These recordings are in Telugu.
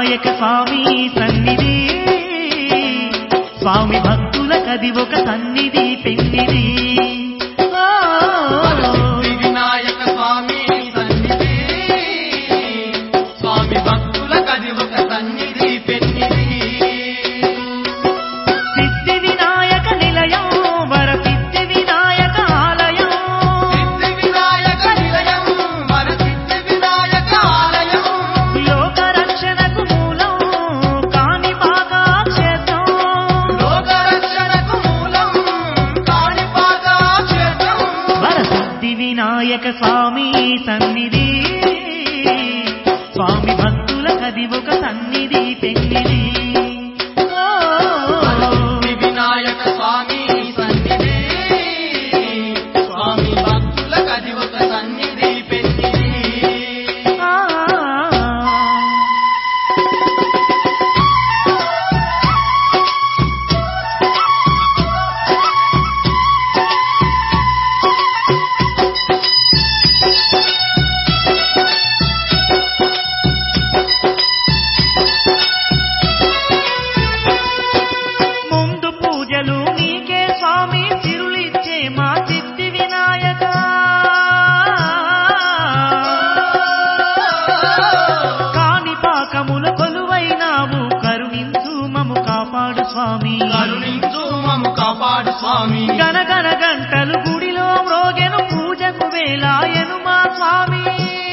వినాయక స్వామి సన్నిధి స్వామి భక్తులకది ఒక సన్నిధి పెన్నిధి ఓ, వరసిద్ధి వినాయక స్వామి సన్నిధి స్వామి భక్తులకది ఒక సన్నిధి పెన్నిధి సిద్ధి వినాయక నిలయం వరసిద్ధి వినాయక ఆలయం సిద్ధి వినాయక నిలయం వరసిద్ధి వినాయక ఆలయం లోక రక్షణకు మూలం కాణిపాక క్షేత్రం లోకరక్షణకు మూలం కాణిపాక క్షేత్రం వరసిద్ధి వినాయక స్వామి సన్నిధి స్వామి భక్తులకది ఒక సన్నిధి పెన్నిధి ఓ, వరసిద్ధి వినాయక స్వామి సన్నిధి స్వామి భక్తులకది ఒక సన్నిధి పెన్నిధి ఆ. ముందు పూజలు నీకే స్వామి తిరులిచ్చే మా సిద్ధి వినాయక కాని పాకముల కొలువైనావు కరుణించు మము కాపాడు స్వామి కరుణించు మము కాపాడు స్వామి గనగన గంటలు గుడిలో మ్రోగెను పూజకు వేలాయను మా స్వామి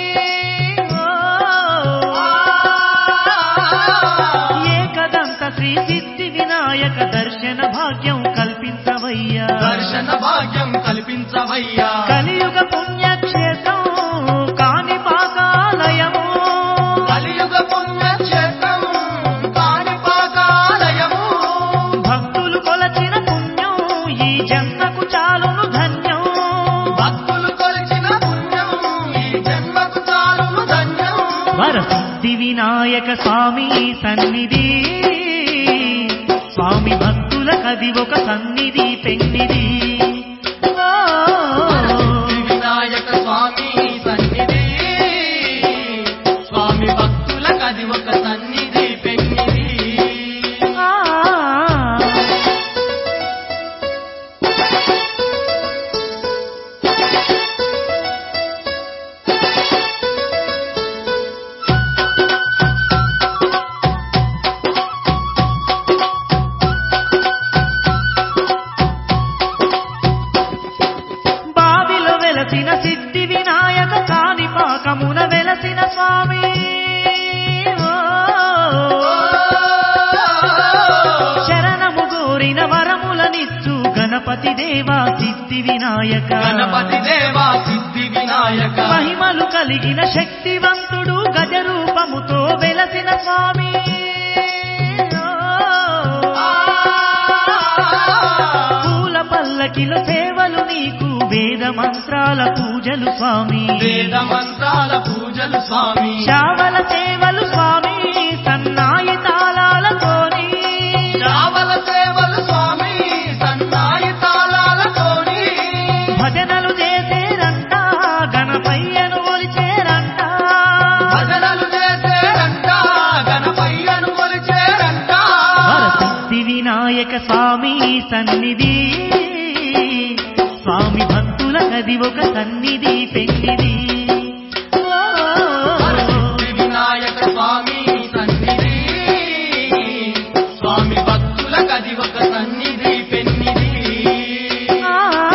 ఏకదంత శ్రీ సిద్ధి వినాయక దర్శన భాగ్యం కల్పించవయ్యా దర్శన భాగ్యం కల్పించవయ్యా కలియుగ పుణ్యక్షేత్రం కాణిపాకాలయము కలియుగ పుణ్యక్షేత్రం కాణిపాకాలయము భక్తులు కొలచిన పుణ్యం ఈ జన్మకు చాలును ధన్యం భక్తులు కొలిచిన పుణ్యం ఈ జన్మకు చాలును ధన్యం వరసిద్ధి వినాయక స్వామి సన్నిధి స్వామి భక్తులకది ఒక సన్నిధి పెన్నిధి ఓ, వరసిద్ధి వినాయక స్వామి సన్నిధి స్వామి భక్తులకది ఒక సన్నిధి పెన్నిధి ఆ. బావిలో వెలసిన సిద్ధి వినాయక కాణిపాకమున వెలసిన స్వామి ఓ. శరణము గోరిన వరములనిచ్చు గణపతి దేవా సిద్ధి వినాయక గణపతి దేవా సిద్ధి వినాయక మహిమలు కలిగిన శక్తివంతుడు గజరూపముతో వెలసిన స్వామి పూల పల్లకిలో సేవలు నీకు వేద మంత్రాల పూజలు స్వామి వేద మంత్రాల పూజలు స్వామి శావల సేవలు స్వామి సన్నాయి తాళాలతోని శ్రావల సేవలు స్వామి సన్నాయి తాళాలతోని భజనలు చేసేరంట గణపయ్యను ఒలిచేరంట భజనలు చేసేరంట గణపయ్యను కొలిచేరంట వరసిద్ధి వినాయక స్వామి సన్నిధి స్వామి భక్తులకది ఒక సన్నిధి పెన్నిధి ఓ, వరసిద్ధి వినాయక స్వామి సన్నిధి స్వామి భక్తులకది ఒక సన్నిధి పెన్నిధి ఆ.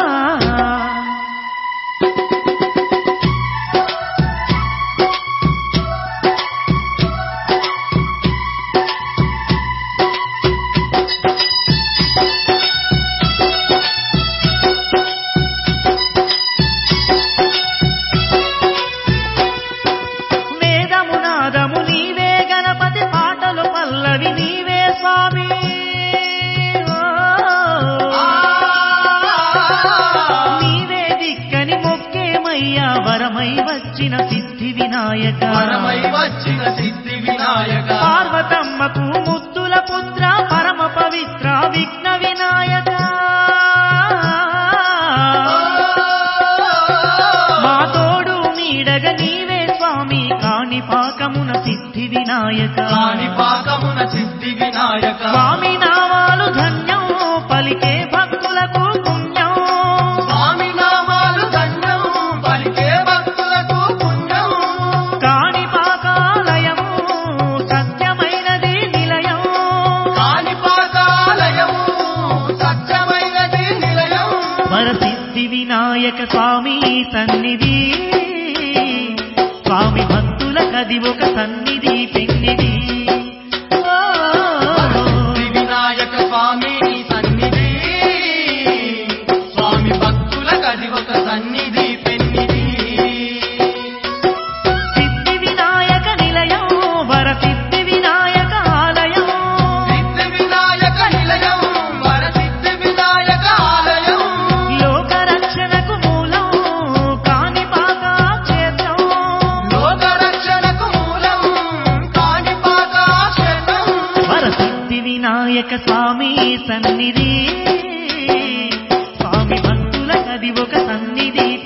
వేదము నాదము నీవే గణపతి పాటలు పల్లవి నీవే స్వామి ఓ. నీవే దిక్కని మొక్కేమయ్యా వరమై వచ్చిన సిద్ధి వినాయక పరమై వచ్చిన సిద్ధి వినాయక పార్వతమ్మకు ముద్దుల పుత్ర పరమ పవిత్ర విఘ్న వినాయక మా తోడు మీ నీడగ నీవే స్వామి కాణిపాకమున సిద్ధి వినాయక కాణిపాకమున సిద్ధి వినాయక స్వామి నామాలు ధన్యం పలికే భక్తులకు పుణ్యం స్వామి నామాలు ధన్యం పలికే భక్తులకు పుణ్యం కాణిపాకాలయము సత్యమైనది నిలయం కాణిపాకాలయము సత్యమైనది నిలయం వరసిద్ధి వినాయక స్వామి సన్నిధి స్వామి భక్తులకది ఒక సన్నిధి పెన్నిధి ఓ, సిద్ధి వినాయక స్వామి సన్నిధి స్వామి భక్తులకది ఒక సన్నిధి పెన్నిధి సిద్ధి వినాయక నిలయం వరసిద్ధి వినాయక ఆలయం సిద్ధి వినాయక నిలయం వరసిద్ధి వినాయక ఆలయం లోక రక్షణకు మూలం కాణిపాక క్షేత్రం లోక రక్షణకు మూలం కాణిపాక క్షేత్రం వరసిద్ధి వినాయక స్వామి సన్నిధి స్వామి భక్తులకది ఒక సన్నిధి